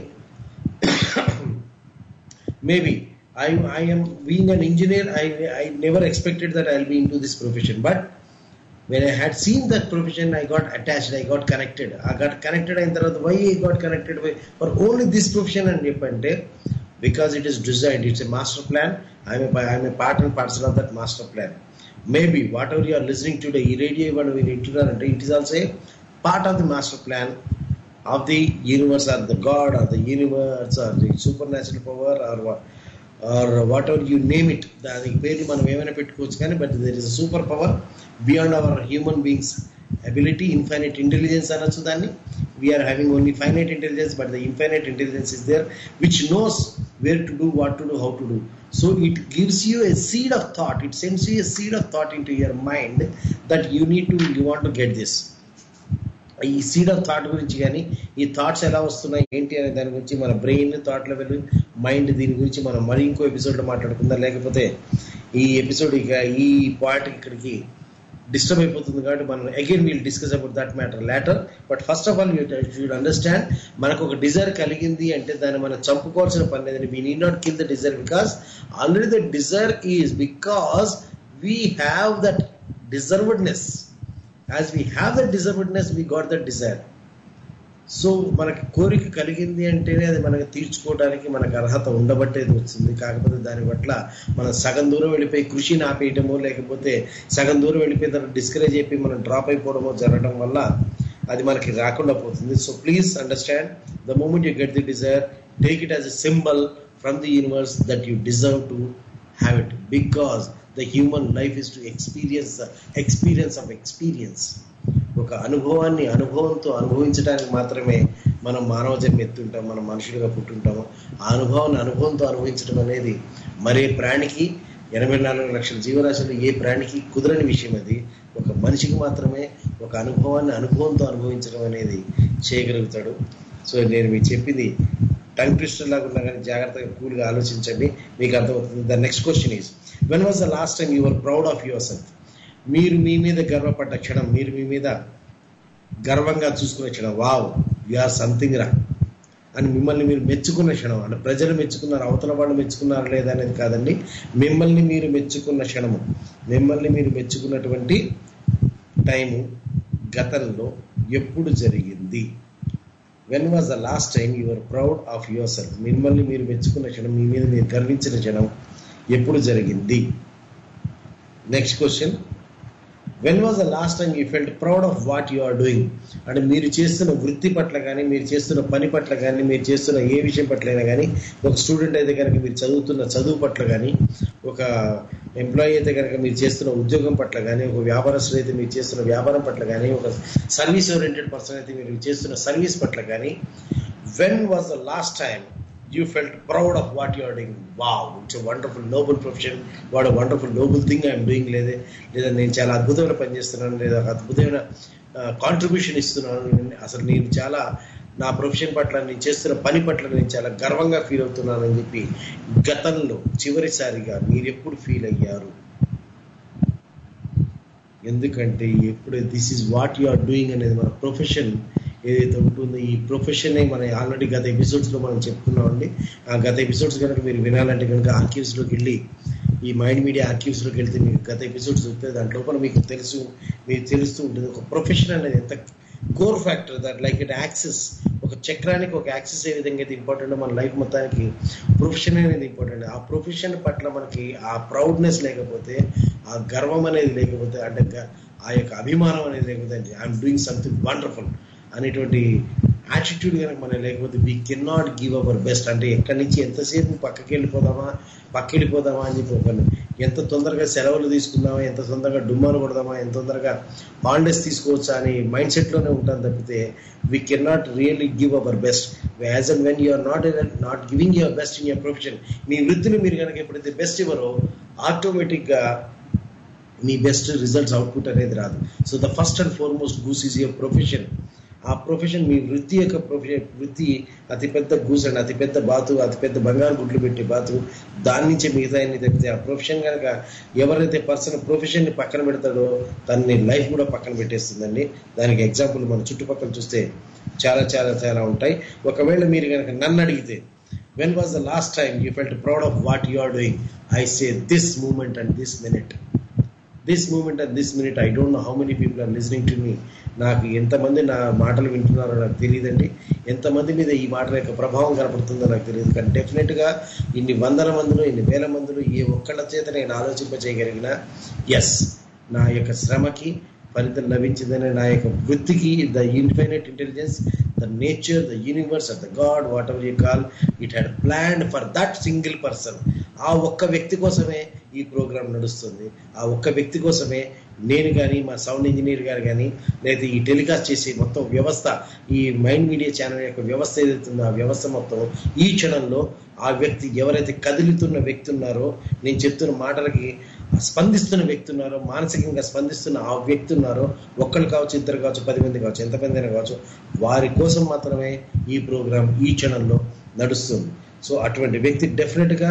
maybe I, I am being an engineer, I, I never expected that I'll be into this profession. But when I had seen that profession, I got attached, I got connected. I got connected in the why I got connected with, for only this profession and Nepante, because it is designed, it's a master plan. I'm a, I'm a part and parcel of that master plan. Maybe whatever you are listening today, ఈ radio ఇవ్వడం మీరు వింటున్నారంటే it is also part of the master plan of the universe or the god or the universe or the supernatural power or or whatever you name it దానికి పేరు మనం ఏమైనా పెట్టుకోవచ్చు కానీ but there is super power beyond our human beings ability infinite intelligence అనొచ్చు దాన్ని we are having only finite intelligence but the infinite intelligence is there which nose wear to do what to do how to do so it gives you a seed of thought it sends you a seed of thought into your mind that you need to you want to get this ఈ seed of thought గురించి కానీ ఈ thoughts ఎలా వస్తున్నాయి ఏంటి అనే దాని గురించి మన బ్రెయిన్ థాట్ లెవెల్ మైండ్ దీని గురించి మనం మరి ఇంకో ఎపిసోడ్లో మాట్లాడుకుందాం లేకపోతే ఈ ఎపిసోడ్ ఇక ఈ పార్ట్ ఇక్కడికి డిస్టర్బ్ అయిపోతుంది కాబట్టి మనం again we'll discuss about that matter later but first of all should understand మనకు ఒక డిజైర్ కలిగింది అంటే దాన్ని మనం చంపుకోవాల్సిన పని లేదని we need not kill the desire because already the desire is because we have that deservedness as we have that deservedness we got that desire so మనకి కోరిక కలిగింది అంటేనే అది మనకి తీర్చుకోవడానికి మనకు అర్హత ఉండబట్టేది వచ్చింది కాకపోతే దాని పట్ల మనం సగం దూరం వెళ్ళిపోయి కృషిని ఆపేయటమో లేకపోతే సగం దూరం వెళ్ళిపోయిన తర్వాత డిస్కరేజ్ అయిపోయి మనం డ్రాప్ అయిపోవడమో జరగడం వల్ల అది మనకి రాకుండా పోతుంది so please understand the moment you get the desire take it as a symbol from the universe that you deserve to have it because the human life is to experience experience of experience ఒక అనుభవాన్ని అనుభవంతో అనుభవించడానికి మాత్రమే మనం మానవ జన్మ ఎత్తుంటాం మనం మనుషులుగా పుట్టుంటాము ఆ అనుభవాన్ని అనుభవంతో అనుభవించడం అనేది మరే ప్రాణికి ఎనభై నాలుగు లక్షల జీవరాశులు ఏ ప్రాణికి కుదరని విషయం అది ఒక మనిషికి మాత్రమే ఒక అనుభవాన్ని అనుభవంతో అనుభవించడం అనేది చేయగలుగుతాడు సో నేను మీకు చెప్పింది టంగ్ ట్విస్టర్ లాగా ఉన్నా కానీ జాగ్రత్తగా కూల్గా ఆలోచించండి మీకు అర్థమవుతుంది the next question is when was the last time your proud of yourself మీరు మీ మీద గర్వపడ్డ క్షణం మీరు మీ మీద గర్వంగా చూసుకునే క్షణం వావ్ యు ఆర్ సంథింగ్ రా అని మిమ్మల్ని మీరు మెచ్చుకున్న క్షణం అంటే ప్రజలు మెచ్చుకున్నారు అవతల వాళ్ళు మెచ్చుకున్నారు లేదా అనేది కాదండి మిమ్మల్ని మీరు మెచ్చుకున్న క్షణము మిమ్మల్ని మీరు మెచ్చుకున్నటువంటి టైము గతంలో ఎప్పుడు జరిగింది when was the last time your proud of yourself మిమ్మల్ని మీరు మెచ్చుకున్న క్షణం మీ మీద మీరు గర్వించిన క్షణం ఎప్పుడు జరిగింది next question when was the last time you felt proud of what you are doing అంటే మీరు చేస్తున్న వృత్తి పట్ల కానీ మీరు చేస్తున్న పని పట్ల కానీ మీరు చేస్తున్న ఏ విషయం పట్లైనా కానీ ఒక స్టూడెంట్ అయితే కనుక మీరు చదువుతున్న చదువు పట్ల కానీ ఒక ఎంప్లాయీ అయితే కనుక మీరు చేస్తున్న ఉద్యోగం పట్ల కానీ ఒక వ్యాపారస్తుడు అయితే మీరు చేస్తున్న వ్యాపారం పట్ల కానీ ఒక సర్వీస్ ఓరియంటెడ్ పర్సన్ అయితే మీరు చేస్తున్న సర్వీస్ పట్ల కానీ when was the last time you felt proud of what you are doing wow it's wonderful noble profession what wonderful noble thing I'm doing లేదే లేదా నేను చాలా అద్భుతమైన పని చేస్తున్నాను లేదా ఒక అద్భుతమైన కాంట్రిబ్యూషన్ ఇస్తున్నాను అసలు నేను చాలా నా ప్రొఫెషన్ పట్ల నేను చేస్తున్న పని పట్ల నేను చాలా గర్వంగా ఫీల్ అవుతున్నానని చెప్పి గతంలో చివరిసారిగా మీరు ఎప్పుడు ఫీల్ అయ్యారు ఎందుకంటే ఎప్పుడు this is what you are doing అనేది మన ప్రొఫెషన్ ఏదైతే ఉంటుందో ఈ ప్రొఫెషన్ మనం ఆల్రెడీ గత ఎపిసోడ్స్ లో మనం చెప్పుకున్నామండి ఆ గత ఎపిసోడ్స్ కనుక మీరు వినాలంటే కనుక ఆర్కీవ్స్ లోకి వెళ్ళి ఈ మైండ్ మీడియా ఆర్కీవ్స్ లోకి వెళ్తే మీకు గత ఎపిసోడ్స్ దొరుకుతాయి దాంట్లో లోపల మీకు తెలుసు మీకు తెలుస్తూ ఉంటుంది ఒక ప్రొఫెషన్ అనేది ఎంత core factor that like it axis ఒక చక్రానికి ఒక యాక్సెస్ ఏ విధంగా అయితే ఇంపార్టెంట్ మన లైఫ్ మొత్తానికి ప్రొఫెషన్ అనేది ఇంపార్టెంట్ ఆ ప్రొఫెషన్ పట్ల మనకి ఆ ప్రౌడ్నెస్ లేకపోతే ఆ గర్వం అనేది లేకపోతే అంటే గ- ఆ యొక్క అభిమానం అనేది లేకపోతే ఐఎమ్ డూయింగ్ సంథింగ్ వండర్ఫుల్ అనేటువంటి యాటిట్యూడ్ కనుక మనం లేకపోతే we can not give our best అంటే ఎక్కడి నుంచి ఎంతసేపు పక్కకి వెళ్ళిపోదామా పక్కకి వెళ్ళిపోదామా అని చెప్పి ఒక ఎంత తొందరగా సెలవులు తీసుకుందామా ఎంత తొందరగా డుమ్మాలు కొడదామా ఎంత తొందరగా హాలిడేస్ తీసుకోవచ్చా అని మైండ్ సెట్లోనే ఉంటాం తప్పితే we can not really give our best as and when you're not not giving your best in your profession మీ వృత్తిని మీరు కనుక ఎప్పుడైతే బెస్ట్ ఇవ్వరో ఆటోమేటిక్గా మీ బెస్ట్ రిజల్ట్స్ అవుట్పుట్ అనేది రాదు so the first and foremost goes is your profession ఆ profession మీ వృత్తి యొక్క ప్రొఫెషన్ వృత్తి అతిపెద్ద గూస్ అండ్ అతిపెద్ద బాతు అతిపెద్ద బంగారు గుడ్లు పెట్టే బాతు దాని నుంచే మిగతా అన్ని తప్పితే ఆ ప్రొఫెషన్ కనుక ఎవరైతే పర్సన్ ప్రొఫెషన్ని పక్కన పెడతాడో తనని లైఫ్ కూడా పక్కన పెట్టేస్తుందండి దానికి ఎగ్జాంపుల్ మన చుట్టుపక్కల చూస్తే చాలా చాలా చాలా ఉంటాయి ఒకవేళ మీరు కనుక నన్ను అడిగితే when was the last time you felt proud of what you are doing I say this moment and this minute this moment and this minute I don't know how many people are listening to me నాకు ఎంతమంది నా మాటలు వింటున్నారో నాకు తెలియదండి ఎంతమంది మీద ఈ మాటల యొక్క ప్రభావం కనపడుతుందో నాకు తెలియదు కానీ డెఫినెట్గా ఇన్ని వందల మందిలో ఇన్ని వేల మందిలో ఏ ఒక్కళ్ళ చేత నేను ఆలోచింపజేయగలిగిన ఎస్ నా యొక్క శ్రమకి ఫలితం లభించిందని నా యొక్క వృత్తికి the infinite intelligence the nature the universe of the god whatever you call it had planned for that single person ఆ ఒక్క వ్యక్తి కోసమే ఈ ప్రోగ్రాం నడుస్తుంది ఆ ఒక్క వ్యక్తి కోసమే నేను కానీ మా సౌండ్ ఇంజనీర్ గారు కానీ లేదా ఈ టెలికాస్ట్ చేసే మొత్తం వ్యవస్థ ఈ మైండ్ మీడియా ఛానల్ యొక్క వ్యవస్థ ఏదైతుందో ఆ వ్యవస్థ మొత్తం ఈ క్షణంలో ఆ వ్యక్తి ఎవరైతే కదులుతున్న వ్యక్తి ఉన్నారో నేను చెప్తున్న మాటలకి స్పందిస్తున్న వ్యక్తి ఉన్నారో మానసికంగా స్పందిస్తున్న ఆ వ్యక్తి ఉన్నారో ఒక్కరు కావచ్చు ఇద్దరు కావచ్చు పది మంది కావచ్చు ఎంతమంది అయినా కావచ్చు వారి కోసం మాత్రమే ఈ ప్రోగ్రాం ఈ ఛానల్లో నడుస్తుంది సో అటువంటి వ్యక్తి డెఫినెట్గా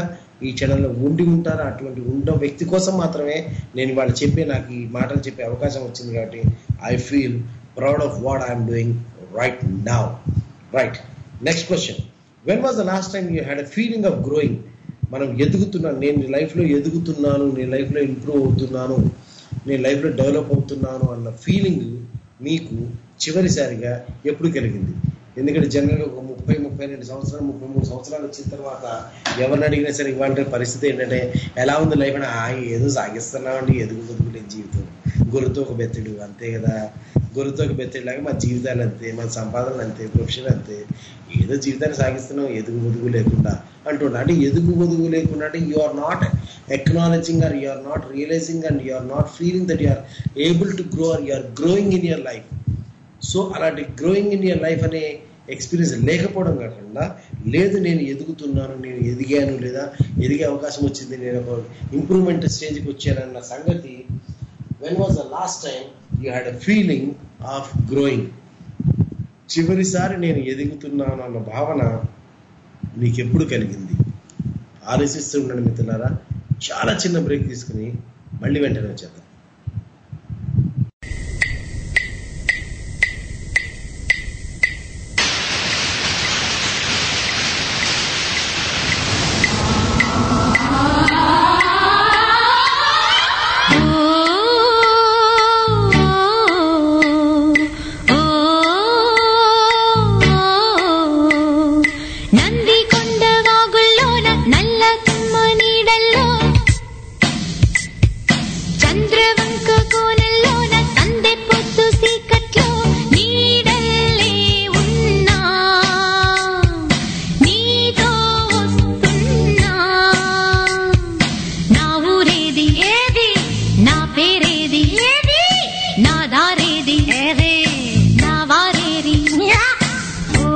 ఈ ఛానల్లో ఉండి ఉంటారో అటువంటి ఉన్న వ్యక్తి కోసం మాత్రమే నేను ఇవాళ చెప్పే నాకు ఈ మాటలు చెప్పే అవకాశం వచ్చింది కాబట్టి I feel proud of what I'm doing right now right next question when was the last time you had a feeling of growing మనం ఎదుగుతున్నాను నేను లైఫ్లో ఎదుగుతున్నాను నేను లైఫ్లో ఇంప్రూవ్ అవుతున్నాను నేను లైఫ్లో డెవలప్ అవుతున్నాను అన్న ఫీలింగ్ మీకు చివరిసారిగా ఎప్పుడు కలిగింది ఎందుకంటే జనరల్గా ఒక ముప్పై ముప్పై రెండు సంవత్సరాలు ముప్పై మూడు సంవత్సరాలు వచ్చిన తర్వాత ఎవరిని అడిగినా సరే ఇవాళ పరిస్థితి ఏంటంటే ఎలా ఉంది లైఫ్ అని "ఆ, ఏదో సాగిస్తున్నామండి ఎదుగు బతుకులే జీవితం గురుతో ఒక బెత్తడు అంతే కదా గురుతో ఒక బెత్తడిలాగా మా జీవితాలు అంతే మన సంపాదనలు అంతే ప్రొఫెషన్ అంతే ఏదో జీవితాన్ని సాగిస్తున్నాం ఎదుగు బతుకు లేకుండా అంటున్నా అంటే ఎదుగు బతుకు లేకుండా అంటే you are not acknowledging or you are not realizing and you are not feeling that you are able to grow or you are growing in your life so అలాంటి గ్రోయింగ్ ఇన్ యువర్ లైఫ్ అనే experience లేకపోవడం కాకుండా లేదు నేను ఎదుగుతున్నాను నేను ఎదిగాను లేదా ఎదిగే అవకాశం వచ్చింది నేను ఒక ఇంప్రూవ్మెంట్ స్టేజ్కి వచ్చానన్న సంగతి when was the last time you had a feeling of growing చివరిసారి నేను ఎదుగుతున్నాను అన్న భావన మీకు ఎప్పుడు కలిగింది ఆలోచిస్తూ ఉండండి మిత్రులారా చాలా చిన్న బ్రేక్ తీసుకుని మళ్ళీ వెంటనే వచ్చేద్దాం నంది కొండ వాగుల్లోన నల్ల తుమ్మ నీడల్లో చంద్రవంక కోనల్లోన సందె పొద్దు సీకట్లో నీడల్లే ఉన్నా నీతో వస్తున్నా నా ఊరేది ఏది నా పేరేది ఏది నా దారేది ఏది నా వారేది ఓ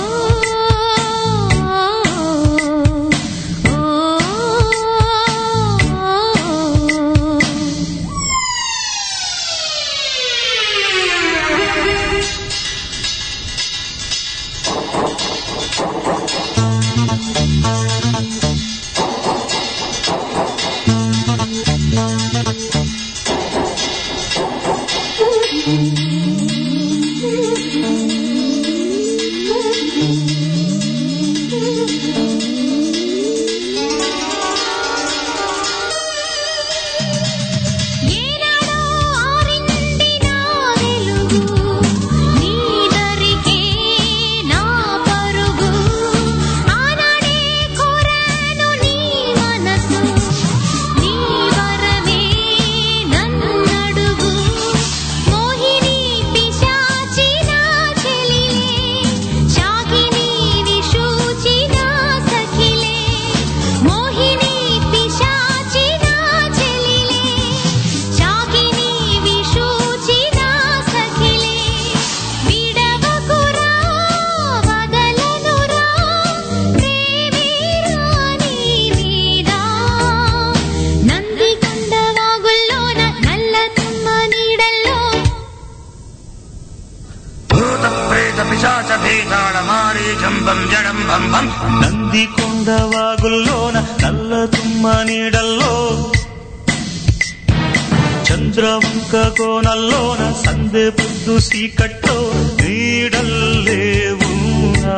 ఏనాడో ఆరింది నా వెలుగు నీదరికే నా పరుగు ఆనాడే కోరాను నీ మనసు నీ వరమే నన్నడుగు మోహిని పిశాచి నా చెలిలే శాకిని విశూచి నా సఖిలే మోహిని పిశాచి నా చెలిలే శాకిని విశూచి నా సఖిలే విడవకురా వదలనురా ప్రేమేరా నీ మీద నంది కొండ వాగుల్లోన నల్ల తుమ్మ నీడల్లో భూత ప్రేత పిశాచ భీతాళ మారీచం బం జడం బం బం నంది కొండ వాగుల్లోన నల్ల తుమ్మ నీడల్లో చంద్రవంక కోనల్లోన సందె పొద్దు సీకట్లో నీడల్లే ఉన్నా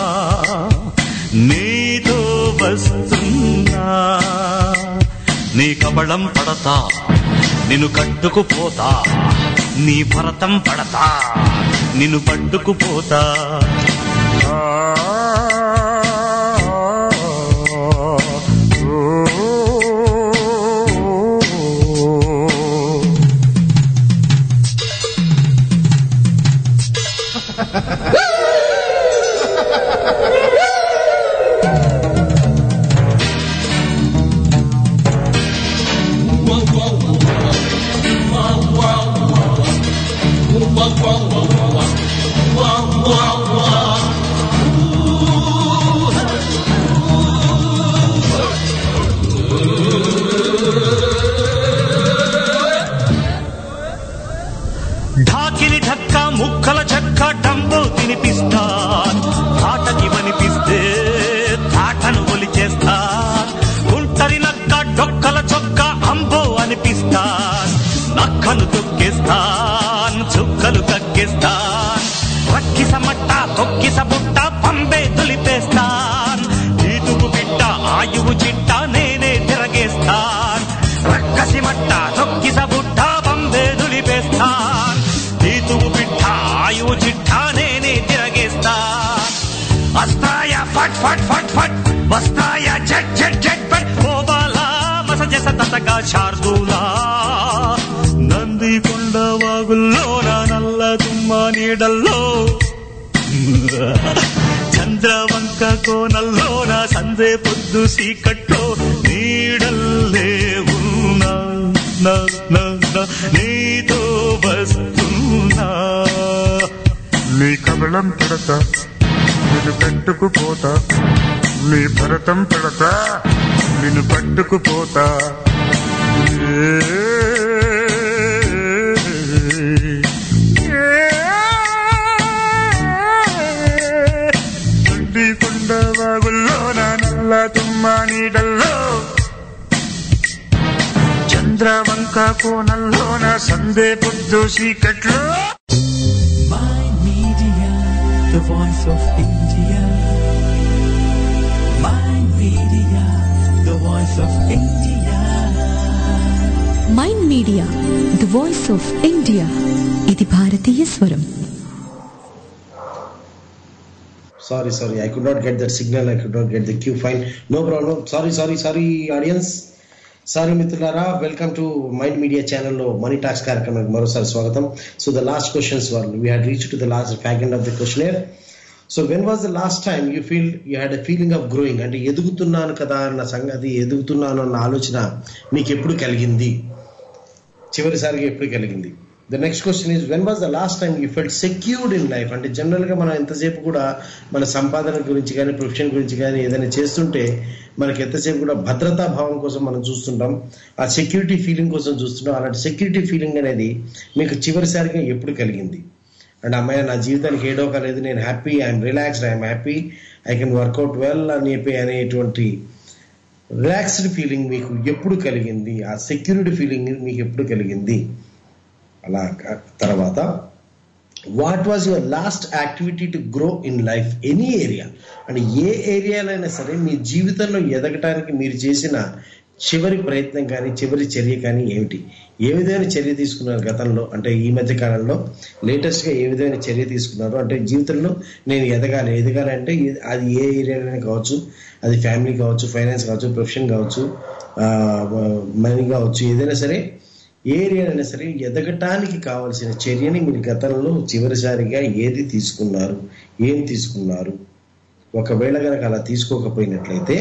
నీతో వస్తున్నా నీ కబళం పడతా నిన్ను కట్టుకుపోతా నీ భరతం పడతా నిన్ను పట్టుకుపోతా Wow, wow, wow. ఆయువు చిట్టా నేనే తిరగేస్తా వస్తాయా ఫట్ ఫట్ ఫట్ ఫట్ వస్తాయా జట్ జట్ జట్ ఫట్ ఓ బాలా మసజస తతగా శార్దూలా నంది కొండ వాగుల్లోన నల్ల తుమ్మ నీడల్లో చంద్రవంక కోనల్లోన సందే పొద్దు సీకట్లో నీడల్లే ఉన్నా నా, నా, నా, నీతో వస్తున్నా నీ కబళం పెడతా నిన్ను పెట్టుకుపోతా నీ భరతం పెడతా నిన్ను పట్టుకుపోతా తుండి కొండ వాగుల్లో నా నల్ల తుమ్మ నీడల్లో చంద్రవంక కోనల్లోన సందే పొద్దు చీకట్లో the voice of India. Mind Media, the voice of India. Mind media the voice of India ఇది భారతీయ స్వరం Sorry, sorry, I could not get that signal. I could not get the cue. Fine, no problem. Sorry, sorry, sorry, audience. Sorry మిత్రులారా welcome to mind media ఛానల్లో money talks కార్యక్రమానికి మరోసారి స్వాగతం so the last questions were we had reach to the last fag end of the questioner so when was the last time you feel you had a feeling of growing అంటే ఎదుగుతున్నాను కదా అన్న సంగతి ఎదుగుతున్నాను అన్న ఆలోచన మీకు ఎప్పుడు కలిగింది చివరిసారిగా ఎప్పుడు కలిగింది the next question is when was the last time you felt secured in life అంటే జనరల్గా మనం ఎంతసేపు కూడా మన సంపాదన గురించి కానీ ప్రొఫెషన్ గురించి కానీ ఏదైనా చేస్తుంటే మనకి ఎంతసేపు కూడా భద్రతా భావం కోసం మనం చూస్తుంటాం ఆ సెక్యూరిటీ ఫీలింగ్ కోసం చూస్తుంటాం అలాంటి సెక్యూరిటీ ఫీలింగ్ అనేది మీకు చివరిసారిగా ఎప్పుడు కలిగింది అండ్ అమ్మాయి నా జీవితానికి ఏడో కాలేదు నేను happy I'm relaxed I'm happy I can work out well అని చెప్పి అనేటువంటి రిలాక్స్డ్ ఫీలింగ్ మీకు ఎప్పుడు కలిగింది ఆ సెక్యూరిటీ ఫీలింగ్ మీకు ఎప్పుడు కలిగింది అలా క- తర్వాత what was your last activity to grow in life any area అంటే ఏ ఏరియాలైనా సరే మీ జీవితంలో ఎదగటానికి మీరు చేసిన చివరి ప్రయత్నం కానీ చివరి చర్య కానీ ఏమిటి ఏ విధమైన చర్య తీసుకున్నారు గతంలో అంటే ఈ మధ్య కాలంలో లేటెస్ట్గా ఏ విధమైన చర్య తీసుకున్నారు అంటే జీవితంలో నేను ఎదగాలి ఎదగాలి అంటే ఇది- అది ఏ ఏరియాలోనే కావచ్చు అది ఫ్యామిలీ కావచ్చు ఫైనాన్స్ కావచ్చు ప్రొఫెషన్ కావచ్చు మనీ కావచ్చు ఏదైనా సరే ఏ ఏరియానైనా సరే ఎదగటానికి కావలసిన చర్యని మీరు గతంలో చివరిసారిగా ఏది తీసుకున్నారు ఏం తీసుకున్నారు ఒకవేళ కనుక అలా తీసుకోకపోయినట్లయితే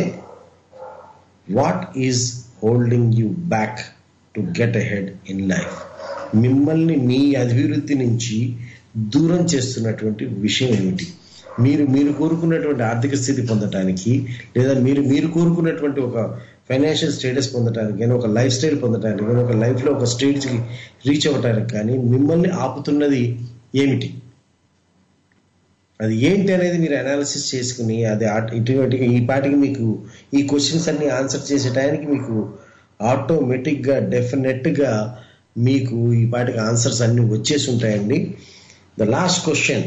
what is holding you back to get ahead in life మిమ్మల్ని మీ అభివృద్ధి నుంచి దూరం చేస్తున్నటువంటి విషయం ఏమిటి మీరు మీరు కోరుకున్నటువంటి ఆర్థిక స్థితి పొందటానికి లేదా మీరు మీరు కోరుకున్నటువంటి ఒక ఫైనాన్షియల్ స్టేటస్ పొందడానికి కానీ ఒక లైఫ్ స్టైల్ పొందడానికి కానీ ఒక లైఫ్లో ఒక స్టేజ్కి రీచ్ అవ్వడానికి కానీ మిమ్మల్ని ఆపుతున్నది ఏమిటి అది ఏంటి అనేది మీరు అనాలిసిస్ చేసుకుని అది ఆట- ఇటువంటి ఈ పాటికి మీకు ఈ క్వశ్చన్స్ అన్ని ఆన్సర్ చేసే టైంకి మీకు ఆటోమేటిక్గా డెఫినెట్గా మీకు ఈ పాటికి ఆన్సర్స్ అన్ని వచ్చేసి ఉంటాయండి the last question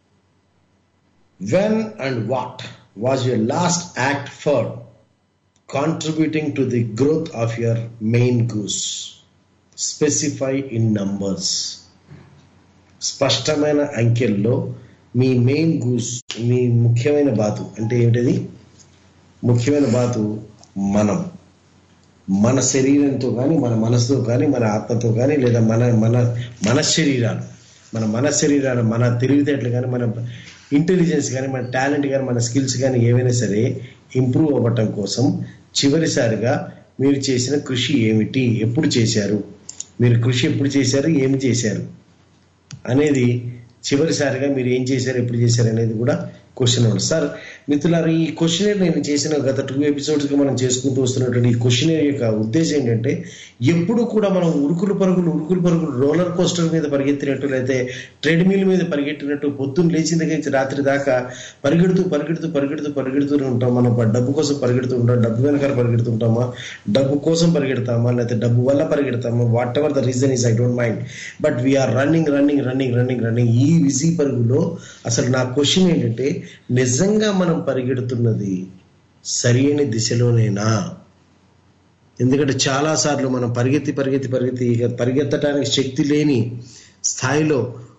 when and what was your last act for contributing to the growth of your main goals specify in numbers స్పష్టమైన అంకెల్లో మీ మెయిన్ గూస్ మీ ముఖ్యమైన బాతు అంటే ఏమిటది ముఖ్యమైన బాతు మనం మన శరీరంతో కానీ మన మనసుతో కానీ మన ఆత్మతో కానీ లేదా మన మన మన శరీరాలు మన మన శరీరాలు మన తెలివితేటలు కానీ మన ఇంటెలిజెన్స్ కానీ మన టాలెంట్ కానీ మన స్కిల్స్ కానీ ఏవైనా సరే ఇంప్రూవ్ అవ్వటం కోసం చివరిసారిగా మీరు చేసిన కృషి ఏమిటి ఎప్పుడు చేశారు మీరు కృషి ఎప్పుడు చేశారు ఏమి చేశారు అనేది చివరిసారిగా మీరు ఏం చేశారు ఎప్పుడు చేశారు అనేది కూడా క్వశ్చన్ ఉంది సార్ మిత్రులారా ఈ క్వశ్చన్ నేను చేసిన గత టూ ఎపిసోడ్స్ గా మనం చేసుకుంటూ వస్తున్నటువంటి ఈ క్వశ్చన్ యొక్క ఉద్దేశం ఏంటంటే ఎప్పుడు కూడా మనం ఉరుకులు పరుగులు ఉరుకులు పరుగులు రోలర్ కోస్టర్ మీద పరిగెత్తినట్టు లేకపోతే ట్రెడ్మిల్ మీద పరిగెట్టినట్టు పొద్దున్న లేచిన దగ్గర నుంచి రాత్రి దాకా పరిగెడుతూ పరిగెడుతూ పరిగెడుతూ పరిగెడుతూనే ఉంటాం మనం డబ్బు కోసం పరిగెడుతూ ఉంటాం డబ్బు వెనకాల పరిగెడుతుంటామా డబ్బు కోసం పరిగెడతామా లేకపోతే డబ్బు వల్ల పరిగెడతామా whatever the reason is I don't mind but we're running running running running running ఈ బిజీ పరుగులో అసలు నా క్వశ్చన్ ఏంటంటే నిజంగా మనం పరిగెడుతున్నది సరైన దిశలోనేనా ఎందుకంటే చాలా సార్లు మనం పరిగెత్తి పరిగెత్తి పరిగెత్తి ఇక పరిగెత్తడానికి శక్తి లేని స్థాయిలో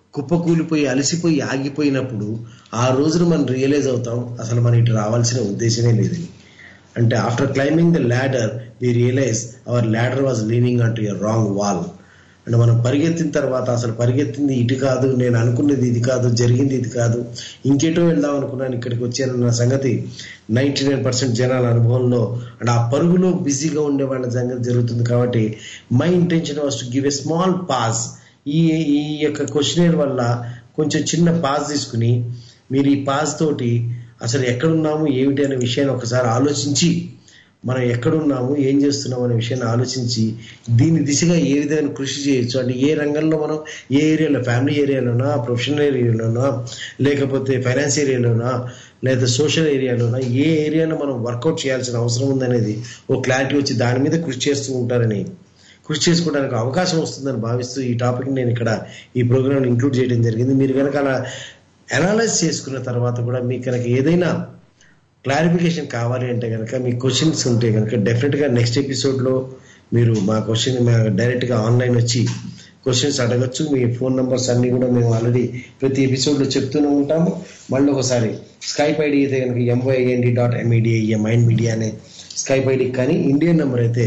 కుప్పకూలిపోయి అలసిపోయి ఆగిపోయినప్పుడు ఆ రోజున మనం రియలైజ్ అవుతాం అసలు మనం ఇటు రావాల్సిన ఉద్దేశమే లేదని అంటే after climbing the ladder we realize our ladder was leaning అంటూ ఎ రాంగ్ వాల్ అంటే మనం పరిగెత్తిన తర్వాత అసలు పరిగెత్తింది ఇటు కాదు నేను అనుకున్నది ఇది కాదు జరిగింది ఇది కాదు ఇంకేటో వెళ్దాం అనుకున్నాను ఇక్కడికి వచ్చానన్న సంగతి నైంటీ నైన్ పర్సెంట్ జనాల అనుభవంలో అండ్ ఆ పరుగులో బిజీగా ఉండే వాళ్ళ సంగతి జరుగుతుంది కాబట్టి my intention was to give a small pause ఈ ఈ యొక్క క్వశ్చనేర్ వల్ల కొంచెం చిన్న పాజ్ తీసుకుని మీరు ఈ పాజ్ తోటి అసలు ఎక్కడున్నాము ఏమిటి అనే విషయాన్ని ఒకసారి ఆలోచించి మనం ఎక్కడున్నాము ఏం చేస్తున్నాము అనే విషయాన్ని ఆలోచించి దీని దిశగా ఏ విధమైన కృషి చేయొచ్చు అంటే ఏ రంగంలో మనం ఏ ఏరియాలో ఫ్యామిలీ ఏరియాలోనా ప్రొఫెషనల్ ఏరియాలోనా లేకపోతే ఫైనాన్స్ ఏరియాలోనా లేదా సోషల్ ఏరియాలోనా ఏ ఏరియాలో మనం వర్కౌట్ చేయాల్సిన అవసరం ఉందనేది ఓ క్లారిటీ వచ్చి దాని మీద కృషి చేస్తూ ఉంటారని కృషి చేసుకోవడానికి అవకాశం వస్తుందని భావిస్తూ ఈ టాపిక్ నేను ఇక్కడ ఈ ప్రోగ్రామ్ ఇంక్లూడ్ చేయడం జరిగింది మీరు కనుక అలా అనలైజ్ చేసుకున్న తర్వాత కూడా మీకు కనుక ఏదైనా క్లారిఫికేషన్ కావాలి అంటే కనుక మీ క్వశ్చన్స్ ఉంటే కనుక డెఫినెట్గా నెక్స్ట్ ఎపిసోడ్లో మీరు మా క్వశ్చన్ డైరెక్ట్గా ఆన్లైన్ వచ్చి క్వశ్చన్స్ అడగచ్చు మీ ఫోన్ నంబర్స్ అన్ని కూడా మేము ఆల్రెడీ ప్రతి ఎపిసోడ్లో చెప్తూనే ఉంటాము మళ్ళీ ఒకసారి స్కైప్ ఐడి అయితే కనుక M Y N D dot M E D I mind media అనే స్కైప్ ఐడి కానీ ఇండియన్ నెంబర్ అయితే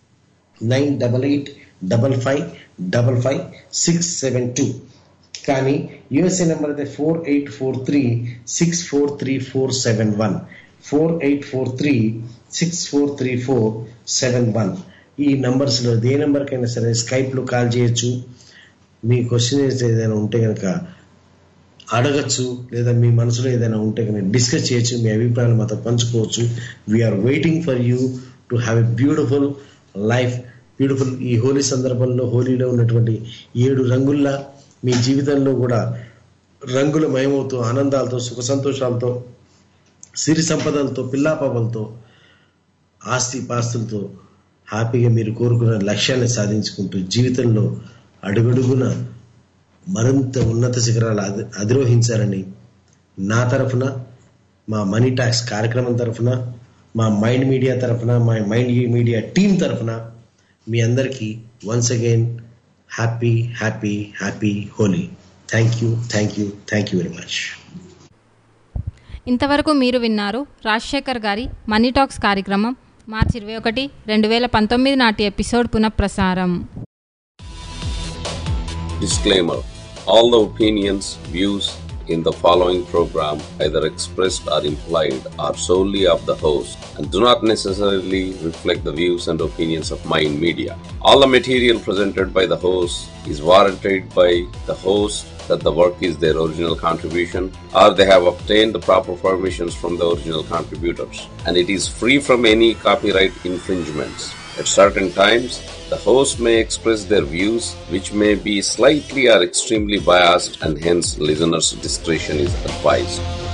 nine double eight double five double five six seven two కానీ యుఎస్ఏ నెంబర్ అయితే four eight four three six four three four seven one four eight four three six four three four seven one ఈ నంబర్స్లో ఏ నెంబర్కైనా సరే స్కైప్లో call చేయొచ్చు మీ question ఏదైనా ఉంటే కనుక అడగచ్చు లేదా మీ మనసులో ఏదైనా ఉంటే కనుక డిస్కస్ చేయొచ్చు మీ అభిప్రాయాలు మాతో పంచుకోవచ్చు we're waiting for you to have a beautiful life beautiful ఈ హోలీ సందర్భంలో హోలీలో ఉన్నటువంటి ఏడు రంగుల్లా మీ జీవితంలో కూడా రంగుల మయమవుతూ ఆనందాలతో సుఖ సంతోషాలతో సిరి సంపదలతో పిల్లాపాపలతో ఆస్తి పాస్తులతో హ్యాపీగా మీరు కోరుకున్న లక్ష్యాన్ని సాధించుకుంటూ జీవితంలో అడుగడుగున మరింత ఉన్నత శిఖరాలు అధి అధిరోహించాలని నా తరఫున మా మనీ టాక్స్ కార్యక్రమం తరఫున మా మైండ్ మీడియా తరఫున మా మైండ్ మీడియా టీం తరఫున మీ అందరికీ once again happy happy happy Holi thank you thank you thank you very much ఇంతవరకు మీరు విన్నారు రాజశేఖర్ గారి మనీ టాక్స్ కార్యక్రమం మార్చి ఇరవై ఒకటి రెండు వేల పంతొమ్మిది నాటి ఎపిసోడ్ పునఃప్రసారం Disclaimer All the opinions, views in the following program, either expressed or implied, are solely of the host and do not necessarily reflect the views and opinions of Mind Media. All the material presented by the host is warranted by the host that the work is their original contribution or they have obtained the proper permissions from the original contributors and it is free from any copyright infringements. At certain times, the host may express their views which may be slightly or extremely biased and hence listeners' discretion is advised.